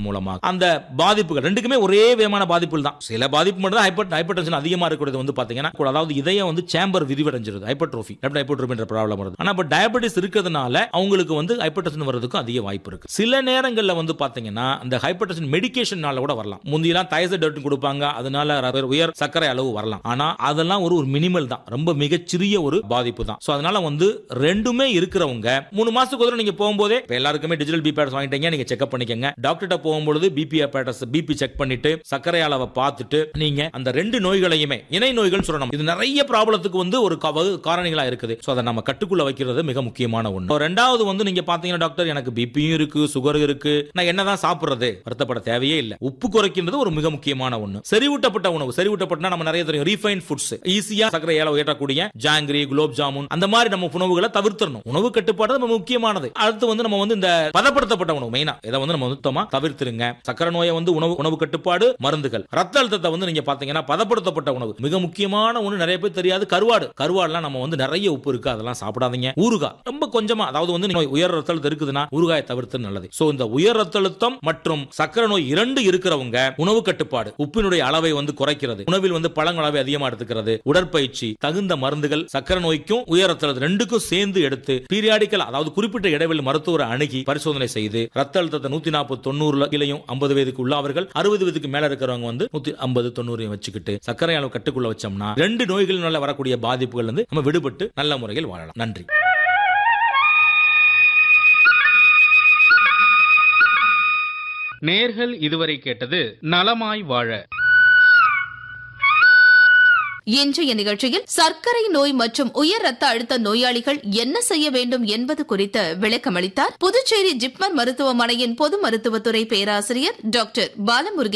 மூலமாக அந்த பாதிப்புகள் ரெண்டுக்குமே ஒரே விதமான பாதிப்புகள் தான் சில பாதிப்பு மட்டும் தான் ஹைப்பர் ஹைப்பர் டென்ஷன் அதிகமா இருக்கிறது வந்து பாத்தீங்கன்னா அதாவது இதயம் வந்து சேம்பர் விரிவடைஞ்சிருது ஹைப்பர்ட்ரோஃபி ஹைப்பர்ட்ரோஃபின்ற ப்ராப்ளம் வருது ஆனா இப்போ டயபெட்டிஸ் இருக்கிறதுனால அவங்களுக்கு வந்து ஹைப்பர் டென்ஷன் வர்றதுக்கு அதிக வாய்ப்பு இருக்கு சில நேரங்கள்ல வந்து பாத்தீங்கன்னா இந்த ஹைப்பர் டென்ஷன் மெடிகேஷனால கூட வரலாம் முந்தியெல்லாம் தைசடர்ட் கொடுப்பாங்க அதனால ர- உயர் சர்க்கரை அளவு வரலாம் ஆனா அதெல்லாம் ஒரு ஒரு மினிமல் தான் ரொம்ப மிகச்சிறிய ஒரு பாதிப்பு தான் சோ அதனால வந்து ரெண்டுமே இருக்கிறவங்க மூணு மாசத்துக்கு ஒரு தடவை நீங்க போகும்போதே இப்ப எல்லாருக்குமே டிஜிட்டல் பி பேட்ஸ் வாங்கிட்டீங்க நீங்க செக்அப் பண்ணிக்கங்க டாக்டர்கிட்ட போகும்பொழுது பிபி பேட்டஸ் பிபி செக் பண்ணிட்டு சர்க்கரை அளவை பார்த்துட்டு நீங்க அந்த ரெண்டு நோய்களையுமே இணை நோய்கள் சொல்லணும் இது நிறைய ப்ராப்ளத்துக்கு வந்து ஒரு கவ- காரணிகளா இருக்குது சோ அதை நம்ம கட்டுக்குள்ள வைக்கிறது மிக முக்கியமான ஒண்ணு ரெண்டாவது வந்து நீங்க பாத்தீங்கன்னா டாக்டர் எனக்கு பிபியும் இருக்கு சுகர் இருக்கு நான் என்னதான் சாப்பிடுறது வருத்தப்பட தேவையே இல்ல உப்பு குறைக்கின்றது ஒரு மிக முக்கியமான ஒண்ணு செறிவூட்டப்பட்ட உணவு செறிவூட்டப்பட்டா நம்ம நிறைய தெரியும் ரீஃபைன் ஃபுட்ஸ் ஈஸியா சர்க்கரை ஏல ஏற்றக்கூடிய ஜாங்கிரி குலோப் ஜாமுன் அந்த மாதிரி நம்ம உணவுகளை தவிர்த்தரணும் உணவு கட்டுப்பாடு ரொம்ப முக்கியமானது அடுத்து வந்து நம்ம வந்து இந்த பதப்படுத்தப்பட்ட உணவு மெயினா இதை வந்து நம்ம சுத்தமா தவிர்த்துருங்க சக்கரை நோயை வந்து உணவு உணவு கட்டுப்பாடு மருந்துகள் ரத்த அழுத்தத்தை வந்து நீங்க பாத்தீங்கன்னா பதப்படுத்தப்பட்ட உணவு மிக முக்கியமான ஒண்ணு நிறைய பேர் தெரியாது கருவாடு கருவாடுலாம் நம்ம வந்து நிறைய உப்பு இருக்கு அதெல்லாம் சாப்பிடாதீங்க ஊறுகாய் ரொம்ப கொஞ்சமா அதாவது வந்து நீங்க உயர் ரத்த அழுத்தம் இருக்குதுன்னா ஊறுகாயை தவிர்த்து நல்லது சோ இந்த உயர் ரத்த அழுத்தம் மற்றும் சக்கரை நோய் இரண்டு இருக்கிறவங்க உணவு கட்டுப்பாடு உப்பினுடைய அளவை வந்து குறைக்கிறது உணவில் வந்து பழங்கள் அளவை அதிகமா எடுத்துக்கிறது உடற்பயிற்சி தகுந்த மருந்துகள் சக்கரை நோய்க்கும் உயர் ரத்த அழுத்தம் ரெண்டுக்கும் சேர்ந்து எடுத்து பீரியாடிக்கல் அதாவது குறிப்பிட்ட இடைவெளி மருத்துவரை அணுகி பரிசோதனை செய்து ரத்த அழுத்தத்தை நூத்தி நாற்பது தொண்ணூறுல கீழையும் ஐம்பது வயதுக்கு உள்ளவர்கள் அறுபது வயதுக்கு மேல இருக்கிறவங்க வந்து நூத்தி ஐம்பது தொண்ணூறையும் வச்சுக்கிட்டு சர்க்கரை அளவு கட்டுக்குள்ள வச்சோம்னா ரெண்டு நோய்களினால வரக்கூடிய பாதிப்புகள் வந்து நம்ம விடுபட்டு நல்ல முறையில் வாழலாம் நன்றி நேர்கள் இதுவரை கேட்டது நலமாய் வாழ இன்றைய நிகழ்ச்சியில் சர்க்கரை நோய் மற்றும் உயர் ரத்த அழுத்த நோயாளிகள் என்ன செய்ய வேண்டும் என்பது குறித்து விளக்கமளித்தார் புதுச்சேரி ஜிப்மர் மருத்துவமனையின் பொது மருத்துவத்துறை பேராசிரியர் டாக்டர் பாலமுருகே